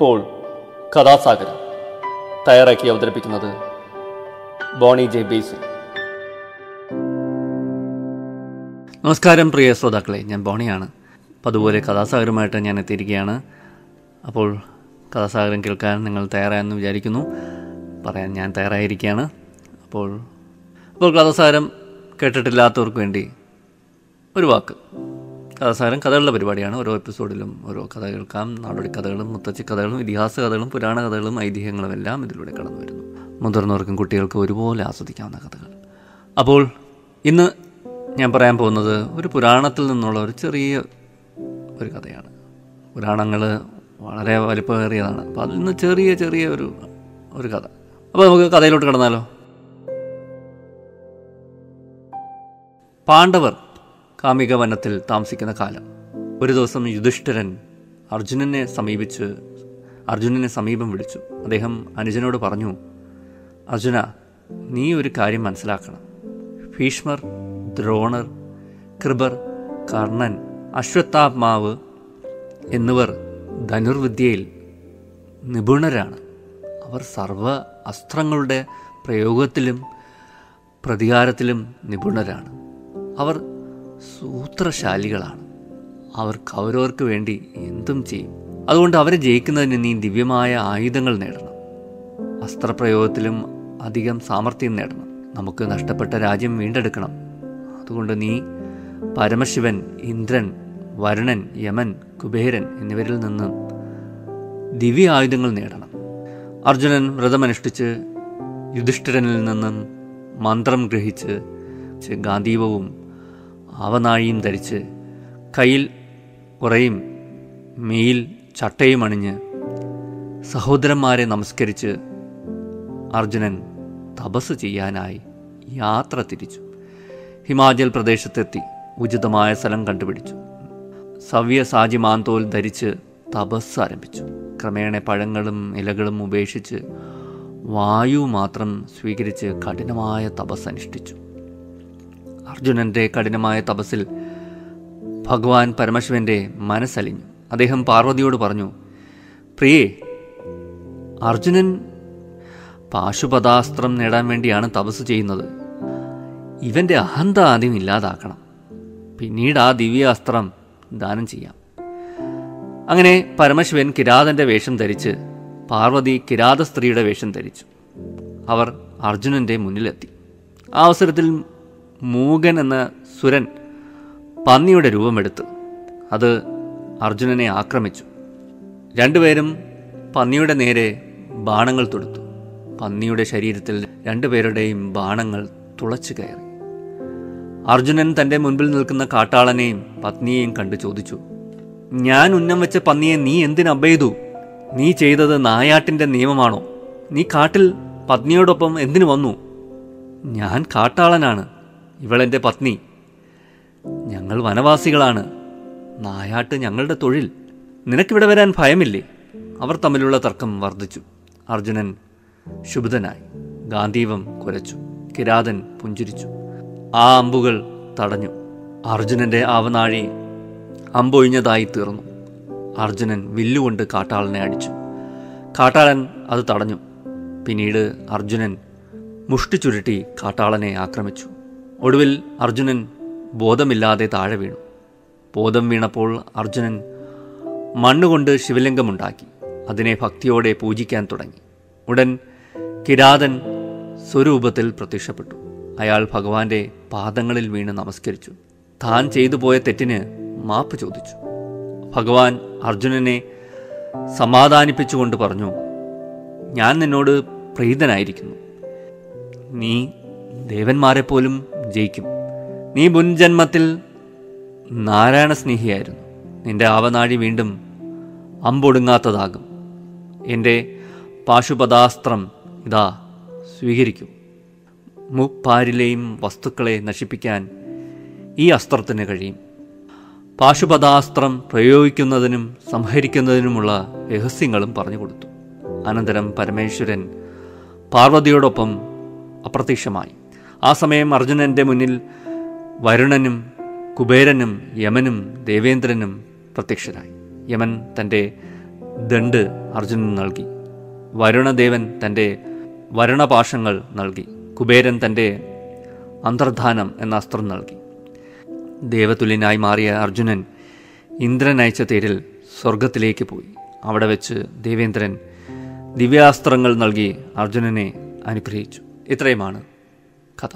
ഇപ്പോൾ കഥാസാഗരം തയ്യാറാക്കി അവതരിപ്പിക്കുന്നത് ബോണി ജെ ബേസിൽ നമസ്കാരം പ്രിയ ശ്രോതാക്കളെ ഞാൻ ബോണിയാണ് അപ്പോൾ അതുപോലെ കഥാസാഗരമായിട്ട് ഞാൻ എത്തിയിരിക്കുകയാണ് അപ്പോൾ കഥാസാഗരം കേൾക്കാൻ നിങ്ങൾ തയ്യാറായെന്ന് വിചാരിക്കുന്നു പറയാൻ ഞാൻ തയ്യാറായിരിക്കുകയാണ് അപ്പോൾ അപ്പോൾ കഥാസാഗരം കേട്ടിട്ടില്ലാത്തവർക്ക് വേണ്ടി ഒരു വാക്ക് കഥാസാഗരം കഥകളുടെ പരിപാടിയാണ് ഓരോ എപ്പിസോഡിലും ഓരോ കഥ കേൾക്കാം നാടോടി കഥകളും മുത്തച്ഛി കഥകളും ഇതിഹാസ കഥകളും പുരാണ കഥകളും ഐതിഹ്യങ്ങളും എല്ലാം ഇതിലൂടെ കടന്നു വരുന്നു മുതിർന്നവർക്കും കുട്ടികൾക്കും ഒരുപോലെ ആസ്വദിക്കാവുന്ന കഥകൾ അപ്പോൾ ഇന്ന് ഞാൻ പറയാൻ പോകുന്നത് ഒരു പുരാണത്തിൽ നിന്നുള്ള ഒരു ചെറിയ ഒരു കഥയാണ് പുരാണങ്ങൾ വളരെ വലിപ്പമേറിയതാണ് അപ്പോൾ അതിൽ നിന്ന് ചെറിയ ചെറിയ ഒരു ഒരു കഥ അപ്പോൾ നമുക്ക് കഥയിലോട്ട് കിടന്നാലോ പാണ്ഡവർ കാമിക വനത്തിൽ താമസിക്കുന്ന കാലം ഒരു ദിവസം യുധിഷ്ഠിരൻ അർജുനനെ സമീപിച്ച് അർജുനനെ സമീപം വിളിച്ചു അദ്ദേഹം അനുജനോട് പറഞ്ഞു അർജുന നീ ഒരു കാര്യം മനസ്സിലാക്കണം ഭീഷ്മർ ദ്രോണർ കൃപർ കർണൻ അശ്വത്ഥാത്മാവ് എന്നിവർ ധനുർവിദ്യയിൽ നിപുണരാണ് അവർ സർവ അസ്ത്രങ്ങളുടെ പ്രയോഗത്തിലും പ്രതികാരത്തിലും നിപുണരാണ് അവർ സൂത്രശാലികളാണ് അവർ കൗരവർക്ക് വേണ്ടി എന്തും ചെയ്യും അതുകൊണ്ട് അവരെ ജയിക്കുന്നതിന് നീ ദിവ്യമായ ആയുധങ്ങൾ നേടണം അസ്ത്രപ്രയോഗത്തിലും അധികം സാമർഥ്യം നേടണം നമുക്ക് നഷ്ടപ്പെട്ട രാജ്യം വീണ്ടെടുക്കണം അതുകൊണ്ട് നീ പരമശിവൻ ഇന്ദ്രൻ വരുണൻ യമൻ കുബേരൻ എന്നിവരിൽ നിന്ന് ദിവ്യ ആയുധങ്ങൾ നേടണം അർജുനൻ വ്രതമനുഷ്ഠിച്ച് യുധിഷ്ഠിരനിൽ നിന്നും മന്ത്രം ഗ്രഹിച്ച് ഗാന്ധീവവും ആവനാഴിയും ധരിച്ച് കയ്യിൽ ഉറയും മെയിൽ ചട്ടയും അണിഞ്ഞ് സഹോദരന്മാരെ നമസ്കരിച്ച് അർജുനൻ തപസ് ചെയ്യാനായി യാത്ര തിരിച്ചു ഹിമാചൽ പ്രദേശത്തെത്തി ഉചിതമായ സ്ഥലം കണ്ടുപിടിച്ചു സവ്യസാജി മാന്തോൽ ധരിച്ച് തപസ് ആരംഭിച്ചു ക്രമേണ പഴങ്ങളും ഇലകളും ഉപേക്ഷിച്ച് വായു മാത്രം സ്വീകരിച്ച് കഠിനമായ തപസ് അനുഷ്ഠിച്ചു അർജുനന്റെ കഠിനമായ തപസ്സിൽ ഭഗവാൻ പരമശിവന്റെ മനസ്സലിഞ്ഞു അദ്ദേഹം പാർവതിയോട് പറഞ്ഞു പ്രിയേ അർജുനൻ പാശുപതാസ്ത്രം നേടാൻ വേണ്ടിയാണ് തപസ് ചെയ്യുന്നത് ഇവന്റെ അഹന്ത ആദ്യം ഇല്ലാതാക്കണം പിന്നീട് ആ ദിവ്യാസ്ത്രം ദാനം ചെയ്യാം അങ്ങനെ പരമശിവൻ കിരാതന്റെ വേഷം ധരിച്ച് പാർവതി കിരാത സ്ത്രീയുടെ വേഷം ധരിച്ചു അവർ അർജുനന്റെ മുന്നിലെത്തി ആ അവസരത്തിൽ മൂകൻ എന്ന സുരൻ പന്നിയുടെ രൂപമെടുത്ത് അത് അർജുനനെ ആക്രമിച്ചു രണ്ടുപേരും പന്നിയുടെ നേരെ ബാണങ്ങൾ തൊടുത്തു പന്നിയുടെ ശരീരത്തിൽ രണ്ടുപേരുടെയും ബാണങ്ങൾ തുളച്ചു കയറി അർജുനൻ തന്റെ മുൻപിൽ നിൽക്കുന്ന കാട്ടാളനെയും പത്നിയെയും കണ്ടു ചോദിച്ചു ഞാൻ ഉന്നം വെച്ച പന്നിയെ നീ എന്തിന് അബെയ്തു നീ ചെയ്തത് നായാട്ടിന്റെ നിയമമാണോ നീ കാട്ടിൽ പത്നിയോടൊപ്പം എന്തിനു വന്നു ഞാൻ കാട്ടാളനാണ് ഇവളെന്റെ പത്നി ഞങ്ങൾ വനവാസികളാണ് നായാട്ട് ഞങ്ങളുടെ തൊഴിൽ നിനക്കിവിടെ വരാൻ ഭയമില്ലേ അവർ തമ്മിലുള്ള തർക്കം വർദ്ധിച്ചു അർജുനൻ ശുഭിതനായി ഗാന്ധീവം കുരച്ചു കിരാതൻ പുഞ്ചിരിച്ചു ആ അമ്പുകൾ തടഞ്ഞു അർജുനന്റെ ആവനാഴി അമ്പൊഴിഞ്ഞതായി തീർന്നു അർജുനൻ വില്ലുകൊണ്ട് കാട്ടാളനെ അടിച്ചു കാട്ടാളൻ അത് തടഞ്ഞു പിന്നീട് അർജുനൻ മുഷ്ടി ചുരുട്ടി കാട്ടാളനെ ആക്രമിച്ചു ഒടുവിൽ അർജുനൻ ബോധമില്ലാതെ താഴെ വീണു ബോധം വീണപ്പോൾ അർജുനൻ മണ്ണുകൊണ്ട് ശിവലിംഗമുണ്ടാക്കി അതിനെ ഭക്തിയോടെ പൂജിക്കാൻ തുടങ്ങി ഉടൻ കിരാതൻ സ്വരൂപത്തിൽ പ്രത്യക്ഷപ്പെട്ടു അയാൾ ഭഗവാന്റെ പാദങ്ങളിൽ വീണ് നമസ്കരിച്ചു താൻ ചെയ്തു പോയ തെറ്റിന് മാപ്പ് ചോദിച്ചു ഭഗവാൻ അർജുനനെ സമാധാനിപ്പിച്ചുകൊണ്ട് പറഞ്ഞു ഞാൻ നിന്നോട് പ്രീതനായിരിക്കുന്നു നീ ദേവന്മാരെ പോലും ജയിക്കും നീ മുൻജന്മത്തിൽ നാരായണ സ്നേഹിയായിരുന്നു നിന്റെ ആവനാഴി വീണ്ടും അമ്പൊടുങ്ങാത്തതാകും എൻ്റെ പാശുപതാസ്ത്രം ഇതാ സ്വീകരിക്കൂ മുപ്പാരിലെയും വസ്തുക്കളെ നശിപ്പിക്കാൻ ഈ അസ്ത്രത്തിന് കഴിയും പാശുപതാസ്ത്രം പ്രയോഗിക്കുന്നതിനും സംഹരിക്കുന്നതിനുമുള്ള രഹസ്യങ്ങളും പറഞ്ഞു കൊടുത്തു അനന്തരം പരമേശ്വരൻ പാർവതിയോടൊപ്പം അപ്രത്യക്ഷമായി ആ സമയം അർജുനന്റെ മുന്നിൽ വരുണനും കുബേരനും യമനും ദേവേന്ദ്രനും പ്രത്യക്ഷരായി യമൻ തൻ്റെ ദണ്ട് അർജുനന് നൽകി വരുണദേവൻ തൻ്റെ വരുണപാശങ്ങൾ നൽകി കുബേരൻ തൻ്റെ അന്തർധാനം എന്ന അസ്ത്രം നൽകി ദേവതുല്യനായി മാറിയ അർജുനൻ ഇന്ദ്രൻ അയച്ച തേരിൽ സ്വർഗത്തിലേക്ക് പോയി അവിടെ വെച്ച് ദേവേന്ദ്രൻ ദിവ്യാസ്ത്രങ്ങൾ നൽകി അർജുനനെ അനുഗ്രഹിച്ചു ഇത്രയുമാണ് കഥ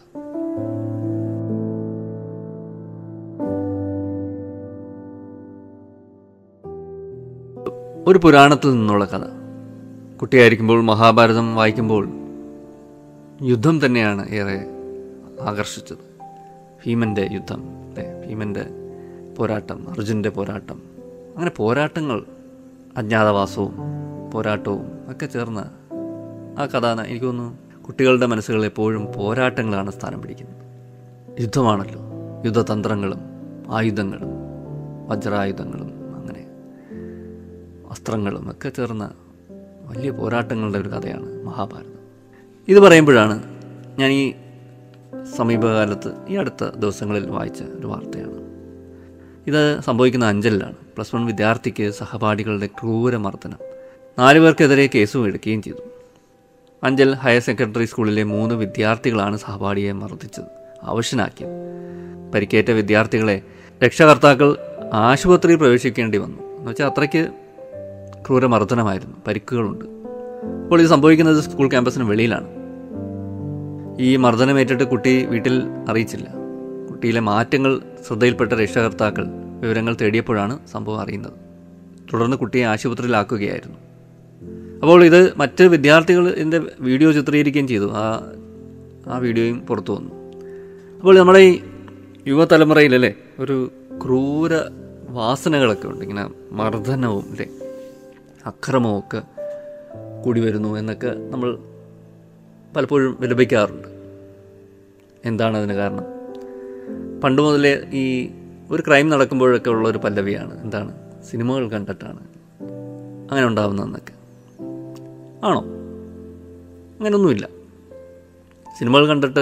ഒരു പുരാണത്തിൽ നിന്നുള്ള കഥ കുട്ടിയായിരിക്കുമ്പോൾ മഹാഭാരതം വായിക്കുമ്പോൾ യുദ്ധം തന്നെയാണ് ഏറെ ആകർഷിച്ചത് ഭീമൻ്റെ യുദ്ധം അല്ലേ ഭീമൻ്റെ പോരാട്ടം അർജുൻ്റെ പോരാട്ടം അങ്ങനെ പോരാട്ടങ്ങൾ അജ്ഞാതവാസവും പോരാട്ടവും ഒക്കെ ചേർന്ന് ആ കഥ എനിക്ക് തോന്നുന്നു കുട്ടികളുടെ മനസ്സുകളിൽ എപ്പോഴും പോരാട്ടങ്ങളാണ് സ്ഥാനം പിടിക്കുന്നത് യുദ്ധമാണല്ലോ യുദ്ധതന്ത്രങ്ങളും ആയുധങ്ങളും വജ്രായുധങ്ങളും അങ്ങനെ അസ്ത്രങ്ങളും ഒക്കെ ചേർന്ന വലിയ പോരാട്ടങ്ങളുടെ ഒരു കഥയാണ് മഹാഭാരതം ഇത് പറയുമ്പോഴാണ് ഞാൻ ഈ സമീപകാലത്ത് ഈ അടുത്ത ദിവസങ്ങളിൽ വായിച്ച ഒരു വാർത്തയാണ് ഇത് സംഭവിക്കുന്ന അഞ്ചലിലാണ് പ്ലസ് വൺ വിദ്യാർത്ഥിക്ക് സഹപാഠികളുടെ ക്രൂരമർദ്ദനം നാലു പേർക്കെതിരെ കേസും എടുക്കുകയും ചെയ്തു അഞ്ചൽ ഹയർ സെക്കൻഡറി സ്കൂളിലെ മൂന്ന് വിദ്യാർത്ഥികളാണ് സഹപാഠിയെ മർദ്ദിച്ചത് അവശനാക്കിയത് പരിക്കേറ്റ വിദ്യാർത്ഥികളെ രക്ഷകർത്താക്കൾ ആശുപത്രിയിൽ പ്രവേശിക്കേണ്ടി വന്നു എന്ന് വെച്ചാൽ അത്രയ്ക്ക് ക്രൂരമർദ്ദനമായിരുന്നു പരിക്കുകളുണ്ട് അപ്പോൾ ഇത് സംഭവിക്കുന്നത് സ്കൂൾ ക്യാമ്പസിന് വെളിയിലാണ് ഈ മർദ്ദനമേറ്റിട്ട് കുട്ടി വീട്ടിൽ അറിയിച്ചില്ല കുട്ടിയിലെ മാറ്റങ്ങൾ ശ്രദ്ധയിൽപ്പെട്ട രക്ഷകർത്താക്കൾ വിവരങ്ങൾ തേടിയപ്പോഴാണ് സംഭവം അറിയുന്നത് തുടർന്ന് കുട്ടിയെ ആശുപത്രിയിലാക്കുകയായിരുന്നു അപ്പോൾ ഇത് മറ്റ് വിദ്യാർത്ഥികൾ ഇതിൻ്റെ വീഡിയോ ചിത്രീകരിക്കുകയും ചെയ്തു ആ ആ വീഡിയോയും പുറത്തു വന്നു അപ്പോൾ നമ്മുടെ ഈ യുവതലമുറയിലല്ലേ ഒരു ക്രൂര വാസനകളൊക്കെ ഉണ്ട് ഇങ്ങനെ മർദ്ദനവും അല്ലേ അക്രമവും ഒക്കെ കൂടി വരുന്നു എന്നൊക്കെ നമ്മൾ പലപ്പോഴും വിലപിക്കാറുണ്ട് എന്താണ് അതിന് കാരണം പണ്ട് മുതലേ ഈ ഒരു ക്രൈം നടക്കുമ്പോഴൊക്കെ ഉള്ള ഒരു പല്ലവിയാണ് എന്താണ് സിനിമകൾ കണ്ടിട്ടാണ് അങ്ങനെ ഉണ്ടാവുന്നതെന്നൊക്കെ ആണോ അങ്ങനെയൊന്നുമില്ല സിനിമകൾ കണ്ടിട്ട്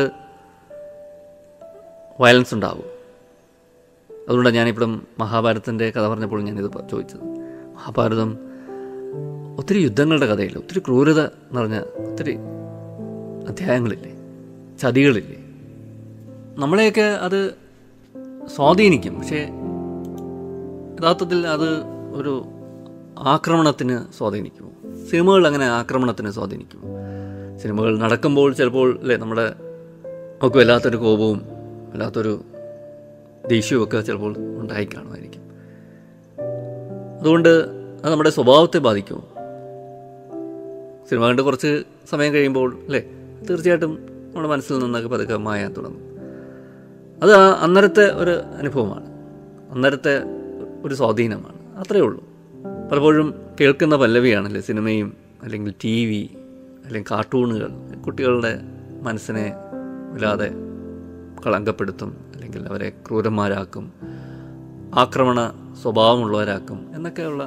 വയലൻസ് ഉണ്ടാവും അതുകൊണ്ടാണ് ഞാനിപ്പം മഹാഭാരതത്തിൻ്റെ കഥ പറഞ്ഞപ്പോൾ ഞാനിത് പ- ചോദിച്ചത് മഹാഭാരതം ഒത്തിരി യുദ്ധങ്ങളുടെ കഥയില്ല ഒത്തിരി ക്രൂരത നിറഞ്ഞ ഒത്തിരി അധ്യായങ്ങളില്ലേ ചതികളില്ലേ നമ്മളെയൊക്കെ അത് സ്വാധീനിക്കും പക്ഷേ യഥാർത്ഥത്തിൽ അത് ഒരു ആക്രമണത്തിന് സ്വാധീനിക്കുമോ സിനിമകൾ അങ്ങനെ ആക്രമണത്തിന് സ്വാധീനിക്കുമോ സിനിമകൾ നടക്കുമ്പോൾ ചിലപ്പോൾ അല്ലേ നമ്മുടെ നമുക്ക് വല്ലാത്തൊരു കോപവും വല്ലാത്തൊരു ദേഷ്യവുമൊക്കെ ചിലപ്പോൾ ഉണ്ടായി കാണുമായിരിക്കും അതുകൊണ്ട് അത് നമ്മുടെ സ്വഭാവത്തെ ബാധിക്കുമോ സിനിമ കണ്ട് കുറച്ച് സമയം കഴിയുമ്പോൾ അല്ലേ തീർച്ചയായിട്ടും നമ്മുടെ മനസ്സിൽ നിന്നൊക്കെ പതുക്കെ മായാൻ തുടങ്ങും അത് ആ അന്നേരത്തെ ഒരു അനുഭവമാണ് അന്നേരത്തെ ഒരു സ്വാധീനമാണ് അത്രയേ ഉള്ളൂ പലപ്പോഴും കേൾക്കുന്ന പല്ലവിയാണല്ലേ സിനിമയും അല്ലെങ്കിൽ ടി വി അല്ലെങ്കിൽ കാർട്ടൂണുകൾ കുട്ടികളുടെ മനസ്സിനെ വല്ലാതെ കളങ്കപ്പെടുത്തും അല്ലെങ്കിൽ അവരെ ക്രൂരന്മാരാക്കും ആക്രമണ സ്വഭാവമുള്ളവരാക്കും എന്നൊക്കെയുള്ള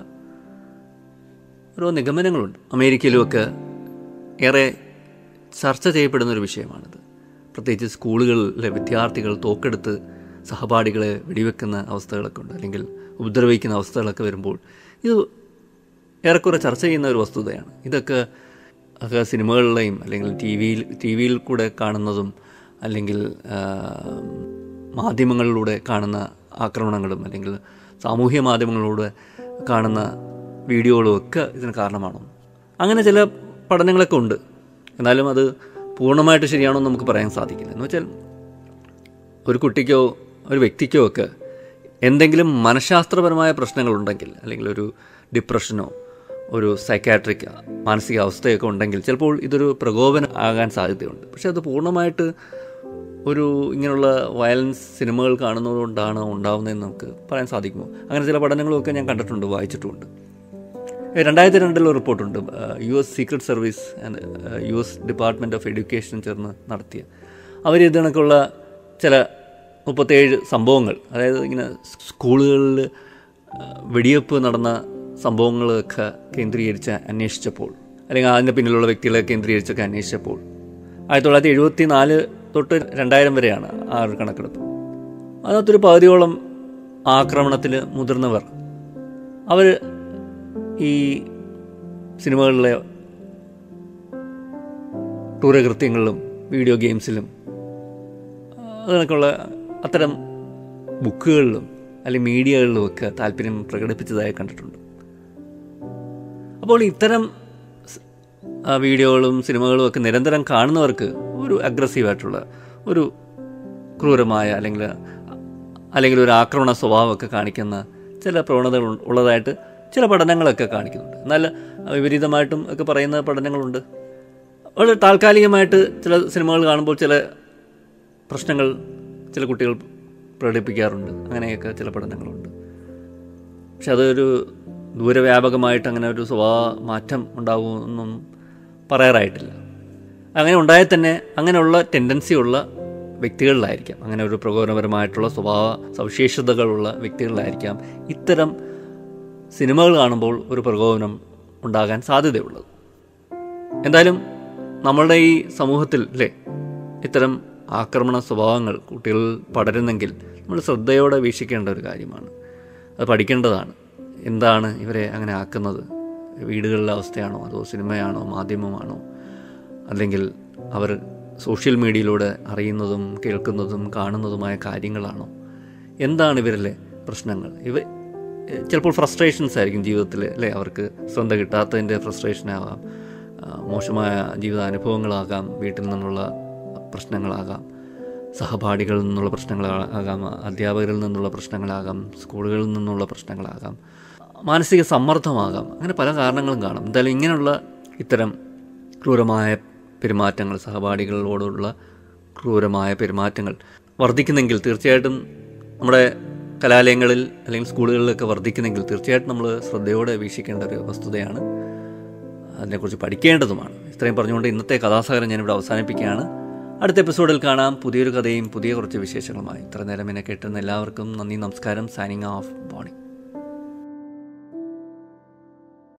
ഓരോ നിഗമനങ്ങളുണ്ട് അമേരിക്കയിലുമൊക്കെ ഏറെ ചർച്ച ചെയ്യപ്പെടുന്ന ഒരു വിഷയമാണിത് പ്രത്യേകിച്ച് സ്കൂളുകളിലെ വിദ്യാർത്ഥികൾ തോക്കെടുത്ത് സഹപാഠികളെ വെടിവെക്കുന്ന അവസ്ഥകളൊക്കെ ഉണ്ട് അല്ലെങ്കിൽ ഉപദ്രവിക്കുന്ന അവസ്ഥകളൊക്കെ വരുമ്പോൾ ഇത് ഏറെക്കുറെ ചർച്ച ചെയ്യുന്ന ഒരു വസ്തുതയാണ് ഇതൊക്കെ ഒക്കെ സിനിമകളിലെയും അല്ലെങ്കിൽ ടി വിയിൽ ടി വിയിൽ കൂടെ കാണുന്നതും അല്ലെങ്കിൽ ആ, മാധ്യമങ്ങളിലൂടെ കാണുന്ന ആക്രമണങ്ങളും അല്ലെങ്കിൽ സാമൂഹ്യ മാധ്യമങ്ങളിലൂടെ കാണുന്ന വീഡിയോകളും ഒക്കെ ഇതിന് കാരണമാണോ അങ്ങനെ ചില പഠനങ്ങളൊക്കെ ഉണ്ട് എന്നാലും അത് പൂർണ്ണമായിട്ട് ശരിയാണോ എന്ന് നമുക്ക് പറയാൻ സാധിക്കില്ല എന്ന് വെച്ചാൽ ഒരു കുട്ടിക്കോ ഒരു വ്യക്തിക്കോ ഒക്കെ എന്തെങ്കിലും മനഃശാസ്ത്രപരമായ പ്രശ്നങ്ങളുണ്ടെങ്കിൽ അല്ലെങ്കിൽ ഒരു ഡിപ്രഷനോ ഒരു സൈക്കാട്രിക് മാനസികാവസ്ഥയൊക്കെ ഉണ്ടെങ്കിൽ ചിലപ്പോൾ ഇതൊരു പ്രകോപനം ആകാൻ സാധ്യതയുണ്ട് പക്ഷേ അത് പൂർണ്ണമായിട്ട് ഒരു ഇങ്ങനെയുള്ള വയലൻസ് സിനിമകൾ കാണുന്നതുകൊണ്ടാണ് ഉണ്ടാവുന്നതെന്ന് നമുക്ക് പറയാൻ സാധിക്കുമോ അങ്ങനെ ചില പഠനങ്ങളൊക്കെ ഞാൻ കണ്ടിട്ടുണ്ട് വായിച്ചിട്ടുമുണ്ട് രണ്ടായിരത്തി രണ്ടിലൊരു റിപ്പോർട്ടുണ്ട് U S secret service and U S department of education ചേർന്ന് നടത്തിയ അവർ ഇതിനൊക്കെയുള്ള ചില മുപ്പത്തേഴ് സംഭവങ്ങൾ അതായത് ഇങ്ങനെ സ്കൂളുകളിൽ വെടിവെപ്പ് നടന്ന സംഭവങ്ങളൊക്കെ കേന്ദ്രീകരിച്ച് അന്വേഷിച്ചപ്പോൾ അല്ലെങ്കിൽ അതിൻ്റെ പിന്നിലുള്ള വ്യക്തികളെ കേന്ദ്രീകരിച്ചൊക്കെ അന്വേഷിച്ചപ്പോൾ ആയിരത്തി തൊള്ളായിരത്തി എഴുപത്തി നാല് തൊട്ട് രണ്ടായിരം വരെയാണ് ആ ഒരു കണക്കെടുപ്പ് അതിനകത്തൊരു പകുതിയോളം ആക്രമണത്തിൽ മുതിർന്നവർ അവർ ഈ സിനിമകളിലെ ക്രൂരകൃത്യങ്ങളിലും വീഡിയോ ഗെയിംസിലും അതിനൊക്കെയുള്ള അത്തരം ബുക്കുകളിലും അല്ലെങ്കിൽ മീഡിയകളിലും ഒക്കെ താല്പര്യം പ്രകടിപ്പിച്ചതായി കണ്ടിട്ടുണ്ട് അപ്പോൾ ഇത്തരം സ്- ആ വീഡിയോകളും സിനിമകളും ഒക്കെ നിരന്തരം കാണുന്നവർക്ക് ഒരു അഗ്രസീവായിട്ടുള്ള ഒരു ക്രൂരമായ അല്ലെങ്കിൽ അല്ലെങ്കിൽ ഒരു ആക്രമണ സ്വഭാവമൊക്കെ കാണിക്കുന്ന ചില പ്രവണതകൾ ഉ- ഉള്ളതായിട്ട് ചില പഠനങ്ങളൊക്കെ കാണിക്കുന്നുണ്ട് എന്നാൽ വിപരീതമായിട്ടും ഒക്കെ പറയുന്ന പഠനങ്ങളുണ്ട് വളരെ താൽക്കാലികമായിട്ട് ചില സിനിമകൾ കാണുമ്പോൾ ചില പ്രശ്നങ്ങൾ ചില കുട്ടികൾ പ്രകടിപ്പിക്കാറുണ്ട് അങ്ങനെയൊക്കെ ചില പഠനങ്ങളുണ്ട് പക്ഷെ അതൊരു ദൂരവ്യാപകമായിട്ട് അങ്ങനെ ഒരു സ്വഭാവ മാറ്റം ഉണ്ടാകുമെന്നൊന്നും പറയാറായിട്ടില്ല അങ്ങനെ ഉണ്ടായാൽ തന്നെ അങ്ങനെയുള്ള ടെൻഡൻസി ഉള്ള വ്യക്തികളിലായിരിക്കാം അങ്ങനെ ഒരു പ്രകോപനപരമായിട്ടുള്ള സ്വഭാവ സവിശേഷതകളുള്ള വ്യക്തികളിലായിരിക്കാം ഇത്തരം സിനിമകൾ കാണുമ്പോൾ ഒരു പ്രകോപനം ഉണ്ടാകാൻ സാധ്യതയുള്ളത് എന്തായാലും നമ്മളുടെ ഈ സമൂഹത്തിൽ അല്ലേ ഇത്തരം ആക്രമണ സ്വഭാവങ്ങൾ കുട്ടികൾ പടരുന്നെങ്കിൽ നമ്മൾ ശ്രദ്ധയോടെ വീക്ഷിക്കേണ്ട ഒരു കാര്യമാണ് അത് പഠിക്കേണ്ടതാണ് എന്താണ് ഇവരെ അങ്ങനെ ആക്കുന്നത് വീടുകളിലെ അവസ്ഥയാണോ അതോ സിനിമയാണോ മാധ്യമമാണോ അല്ലെങ്കിൽ അവർ സോഷ്യൽ മീഡിയയിലൂടെ അറിയുന്നതും കേൾക്കുന്നതും കാണുന്നതുമായ കാര്യങ്ങളാണോ എന്താണ് ഇവരിലെ പ്രശ്നങ്ങൾ ഇവ ചിലപ്പോൾ ഫ്രസ്ട്രേഷൻസ് ആയിരിക്കും ജീവിതത്തിൽ അല്ലേ അവർക്ക് ശ്രദ്ധ കിട്ടാത്തതിൻ്റെ ഫ്രസ്ട്രേഷനാകാം ആ, മോശമായ ജീവിതാനുഭവങ്ങളാകാം വീട്ടിൽ നിന്നുള്ള പ്രശ്നങ്ങളാകാം സഹപാഠികളിൽ നിന്നുള്ള പ്രശ്നങ്ങളാകാം അധ്യാപകരിൽ നിന്നുള്ള പ്രശ്നങ്ങളാകാം സ്കൂളുകളിൽ നിന്നുള്ള പ്രശ്നങ്ങളാകാം മാനസിക സമ്മർദ്ദമാകാം അങ്ങനെ പല കാരണങ്ങളും കാണും എന്തായാലും ഇങ്ങനെയുള്ള ഇത്തരം ക്രൂരമായ പെരുമാറ്റങ്ങൾ സഹപാഠികളോടുള്ള ക്രൂരമായ പെരുമാറ്റങ്ങൾ വർദ്ധിക്കുന്നെങ്കിൽ തീർച്ചയായിട്ടും നമ്മുടെ കലാലയങ്ങളിൽ അല്ലെങ്കിൽ സ്കൂളുകളിലൊക്കെ വർദ്ധിക്കുന്നെങ്കിൽ തീർച്ചയായിട്ടും നമ്മൾ ശ്രദ്ധയോടെ വീക്ഷിക്കേണ്ട ഒരു വസ്തുതയാണ് അതിനെക്കുറിച്ച് പഠിക്കേണ്ടതുമാണ് ഇത്രയും പറഞ്ഞുകൊണ്ട് ഇന്നത്തെ കഥാസാഗരം ഞാനിവിടെ അവസാനിപ്പിക്കുകയാണ് അടുത്ത എപ്പിസോഡിൽ കാണാം പുതിയൊരു കഥയും പുതിയ കുറച്ച് വിശേഷങ്ങളുമായി ഇത്ര നേരം എന്നെ കേട്ടുന്ന എല്ലാവർക്കും നന്ദി നമസ്കാരം സൈനിങ് ഓഫ് ബോണി